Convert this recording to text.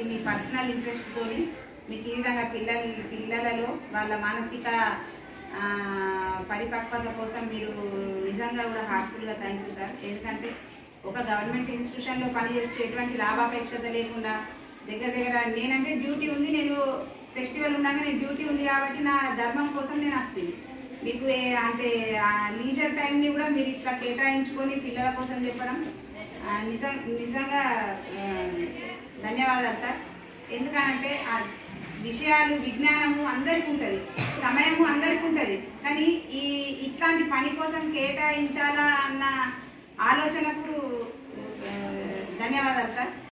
మీ personal interest తోని మీకు ఈ విధంగా పిల్లల పిల్లలలో వాళ్ళ మానసిక ఆ, పరిపక్వత కోసం మీరు నిజంగా కూడా హార్ట్ఫుల్గా థ్యాంక్ యూ సార్ ఎందుకంటే ఒక గవర్నమెంట్ ఇన్స్టిట్యూషన్లో పనిచేస్తే ఎటువంటి లాభాపేక్షత లేకుండా దగ్గర దగ్గర నేనంటే డ్యూటీ ఉంది నేను ఫెస్టివల్ ఉండగా నేను డ్యూటీ ఉంది కాబట్టి నా ధర్మం కోసం నేను వస్తుంది మీకు ఏ- అంటే లీజర్ టైంని కూడా మీరు ఇట్లా కేటాయించుకొని పిల్లల కోసం చెప్పడం ఆ, నిజం నిజంగా ఆ, ధన్యవాదాలు సార్ ఎందుకనంటే ఆ విషయాలు విజ్ఞానము అందరికీ ఉంటుంది సమయము అందరికీ ఉంటుంది కానీ ఈ ఇట్లాంటి పని కోసం కేటాయించాలా అన్న ఆలోచనకు ఆ, ధన్యవాదాలు సార్